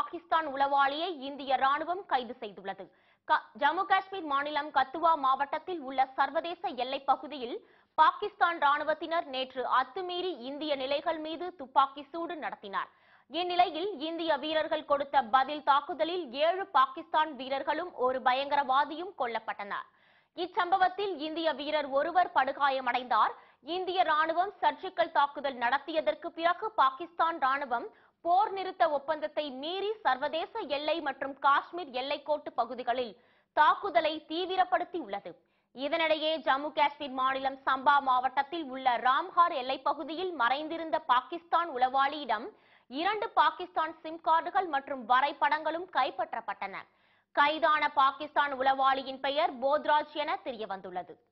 பாகிஸ்தான் உளவாளியை இந்திய ராணுவம் கைது செய்துள்ளது க- ஜம்மு காஷ்மீர் மாநிலம் கத்துவா மாவட்டத்தில் உள்ள சர்வதேச எல்லைப் பகுதியில் பாகிஸ்தான் ராணுவத்தினர் நேற்று அத்துமீறி இந்திய நிலைகள் மீது துப்பாக்கி சூடு நடத்தினார் இந்நிலையில் இந்திய வீரர்கள் கொடுத்த பதில் தாக்குதலில் ஏழு பாகிஸ்தான் வீரர்களும் ஒரு பயங்கரவாதியும் கொல்லப்பட்டனர் இச்சம்பவத்தில் இந்திய வீரர் ஒருவர் படுகாயமடைந்தார் இந்திய ராணுவம் சர்ஜிக்கல் தாக்குதல் நடத்தியதற்கு பிறகு பாகிஸ்தான் ராணுவம் போர் நிறுத்த ஒப்பந்தத்தை மீறி சர்வதேச எல்லை மற்றும் காஷ்மீர் எல்லைக்கோட்டு பகுதிகளில் தாக்குதலை தீவிரப்படுத்தியுள்ளது இதனிடையே ஜம்மு காஷ்மீர் மாநிலம் சம்பா மாவட்டத்தில் உள்ள ராம்ஹார் எல்லைப்பகுதியில் மறைந்திருந்த பாகிஸ்தான் உளவாளியிடம் இரண்டு பாகிஸ்தான் சிம் கார்டுகள் மற்றும் வரைபடங்களும் கைப்பற்றப்பட்டன கைதான பாகிஸ்தான் உளவாளியின் பெயர் போத்ராஜ் என தெரியவந்துள்ளது